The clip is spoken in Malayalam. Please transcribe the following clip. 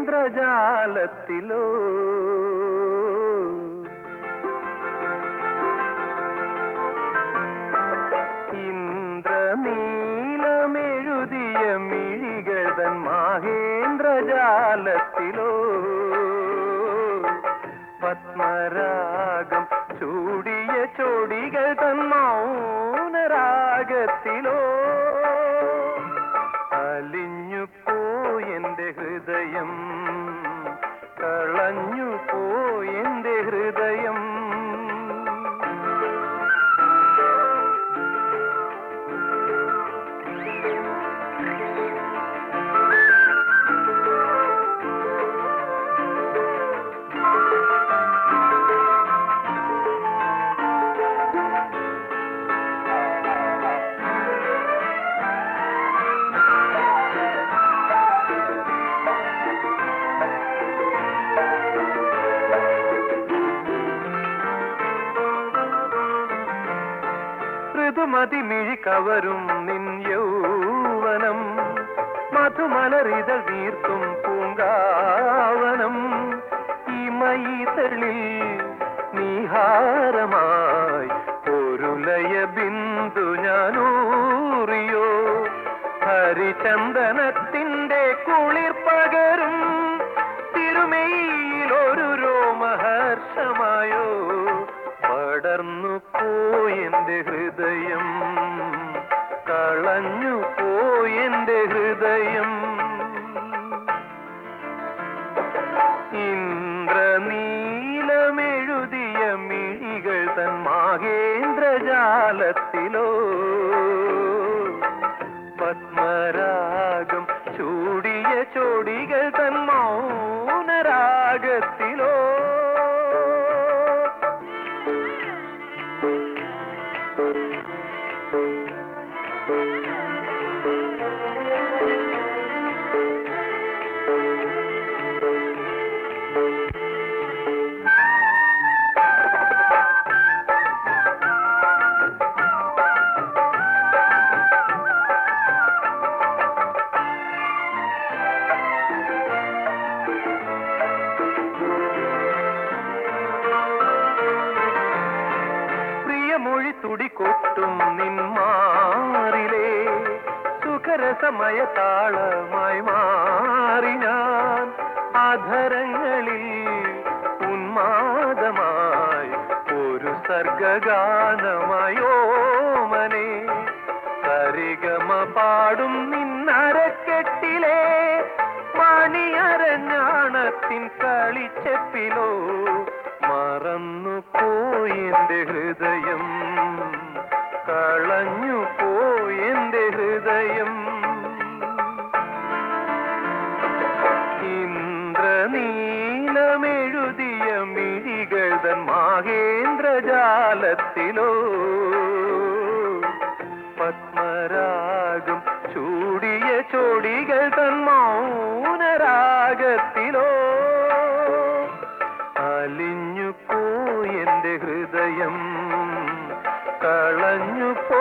മാഹേന്ദ്രജാലത്തിലോ ഇന്ദ്രനീലമെഴുതിയ മിഴികൾ തൻ മാഹേന്ദ്രജാലത്തിലോ പത്മരാഗം ചൂടിയ ചോടികൾ തൻ മൗനരാഗത്തിലോ അലിഞ്ഞു പോയെന്റെ ഹൃദയം കളഞ്ഞു പോയെന്റെ ഹൃദയം ഋതുമതി മിഴി കവരും നിൻ യൗവനം മധുമലറിതൾ നീർത്തും പൂങ്കാവനം ഈ മൈതളിൽ നീഹാരമായി ഒരു ലയ ബിന്ദു ഞാനൂറിയോ ഹരിചന്ദനത്തിന്റെ കുളിർ പകരും തിരുമയിൽ ഒരു രോമഹർഷമായോ പടർന്നു പോയെന്റെ ഹൃദയം കളഞ്ഞു പോയെന്റെ ഹൃദയം ഇന്ദ്രനീലമെഴുതിയ മിഴികൾ തൻ മാഹേന്ദ്രജാലത്തിലോ പത്മരാഗം ചൂടിയ ചോടികൾ തൻ മൗനരാഗത്തിലോ പ്രിയമൊഴി തുടികൊട്ടും നിന്മാറിലേ സുഖരസമയ താളമായി മാറി ഞാൻ അധരങ്ങളിൽ ഉന്മാദമായി ഒരു സർഗഗാനമായോ മനെ സരിഗമ പാടും നിന്നരക്കെട്ടിലെ മണിയരഞ്ഞാണത്തിൻ കളിച്ചെപ്പിലോ മറന്നു പോയെന്റെ ഹൃദയം കളഞ്ഞു പോയെന്റെ ഹൃദയം ഇന്ദ്രനീലമെഴുതിയ മിഴികൾ തൻ മാഹേന്ദ്രജാലത്തിലോ പത്മരാഗം ചൂടിയ ചോടികൾ തൻ മൗനരാഗത്തിലോ അലിഞ്ഞു പോയെന്റെ ഹൃദയം കളഞ്ഞു പോ